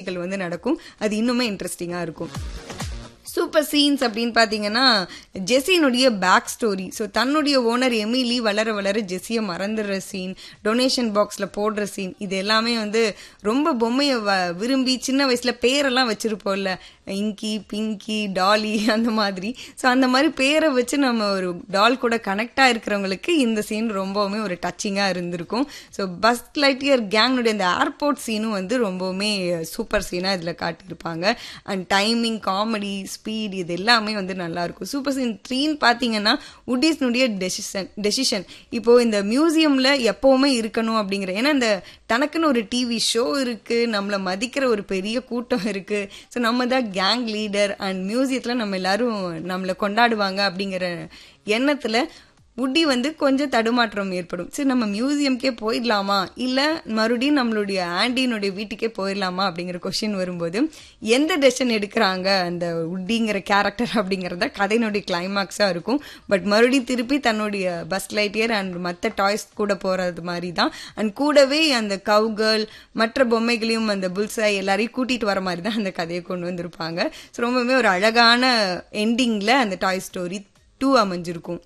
காட்சிகள் வந்து நடக்கும் அது இன்னுமே இன்ட்ரெஸ்டிங்கா இருக்கும் சூப்பர் சீன்ஸ் அப்படின்னு பார்த்தீங்கன்னா ஜெஸ்ஸினுடைய பேக் ஸ்டோரி ஸோ தன்னுடைய ஓனர் எமிலி வளர வளர ஜெஸ்ஸியை மறந்துடுற சீன் டொனேஷன் பாக்ஸில் போடுற சீன் இது எல்லாமே வந்து ரொம்ப பொம்மையை வ- விரும்பி சின்ன வயசில் பேரெல்லாம் வச்சிருப்போம்ல இங்கி பிங்கி டாலி அந்த மாதிரி ஸோ அந்த மாதிரி பேரை வச்சு நம்ம ஒரு டால் கூட கனெக்டாக இருக்கிறவங்களுக்கு இந்த சீன் ரொம்பவுமே ஒரு டச்சிங்காக இருந்திருக்கும் ஸோ பஸ் லைட்டியர் கேங்னுடைய இந்த ஏர்போர்ட் சீனும் வந்து ரொம்பவுமே சூப்பர் சீனாக இதில் காட்டியிருப்பாங்க அண்ட் டைமிங் காமெடி ஸ்பீட் இது எல்லாமே வந்து நல்லா இருக்கும் சூப்பர் சீன் த்ரீன்னு பார்த்தீங்கன்னா உட்டீஸ்னுடைய டெசிஷன் டெசிஷன் இப்போ இந்த மியூசியம்ல எப்பவுமே இருக்கணும் அப்படிங்கிற ஏன்னா இந்த தனக்குன்னு ஒரு டிவி ஷோ இருக்கு நம்மளை மதிக்கிற ஒரு பெரிய கூட்டம் இருக்கு ஸோ நம்ம தான் கேங் லீடர் அண்ட் மியூசியத்துல நம்ம எல்லாரும் நம்மளை கொண்டாடுவாங்க அப்படிங்கிற எண்ணத்துல உட்டி வந்து கொஞ்சம் தடுமாற்றம் ஏற்படும் சரி நம்ம மியூசியம்க்கே போயிடலாமா இல்லை மறுபடியும் நம்மளுடைய ஆண்டினுடைய வீட்டுக்கே போயிடலாமா அப்படிங்கிற கொஷின் வரும்போது எந்த டெசிஷன் எடுக்கிறாங்க அந்த உட்டிங்கிற கேரக்டர் அப்படிங்கிறத கதையினுடைய கிளைமாக்ஸாக இருக்கும் பட் மறுபடியும் திருப்பி தன்னுடைய பஸ் லைட்டியர் அண்ட் மற்ற டாய்ஸ் கூட போகிறது மாதிரி தான் அண்ட் கூடவே அந்த கவ் கேர்ள் மற்ற பொம்மைகளையும் அந்த புல்சாய் எல்லாரையும் கூட்டிகிட்டு வர மாதிரி தான் அந்த கதையை கொண்டு வந்திருப்பாங்க ஸோ ரொம்பவுமே ஒரு அழகான எண்டிங்கில் அந்த டாய் ஸ்டோரி டூ அமைஞ்சிருக்கும்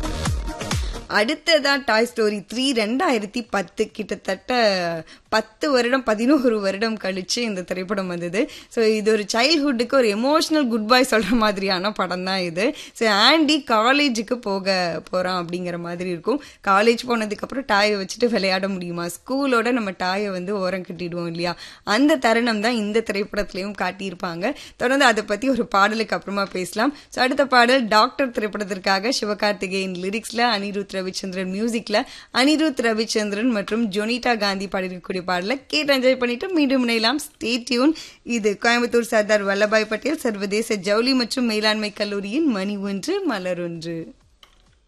அடுத்ததா டாய் ஸ்டோரி த்ரீ ரெண்டாயிரத்தி பத்து கிட்டத்தட்ட பத்து வருடம் பதினோரு வருடம் கழிச்சு இந்த திரைப்படம் வந்தது ஸோ இது ஒரு சைல்ட்ஹுட்டுக்கு ஒரு எமோஷனல் குட் பை சொல்ற மாதிரியான படம் தான் இது ஸோ ஆண்டி காலேஜுக்கு போக போறான் அப்படிங்கிற மாதிரி இருக்கும் காலேஜ் போனதுக்கு அப்புறம் டாயை வச்சுட்டு விளையாட முடியுமா ஸ்கூலோட நம்ம டாயை வந்து ஓரம் கட்டிடுவோம் இல்லையா அந்த தருணம் தான் இந்த திரைப்படத்திலையும் காட்டியிருப்பாங்க தொடர்ந்து அதை பத்தி ஒரு பாடலுக்கு அப்புறமா பேசலாம் ஸோ அடுத்த பாடல் டாக்டர் திரைப்படத்திற்காக சிவகார்த்திகேயன் லிரிக்ஸ்ல அனிருத் ரவிச்சந்திரன் மியூசிக்ல அனிருத் ரவிச்சந்திரன் மற்றும் ஜொனிதா காந்தி பாடியிருக்கக்கூடிய பாடலை கேட்டு என்ஜாய் பண்ணிட்டு மீண்டும் இணையலாம் ஸ்டே டியூன் இது கோயம்புத்தூர் சர்தார் வல்லபாய் பட்டேல் சர்வதேச ஜவுளி மற்றும் மேலாண்மை கல்லூரியின் மணி ஒன்று மலர் ஒன்று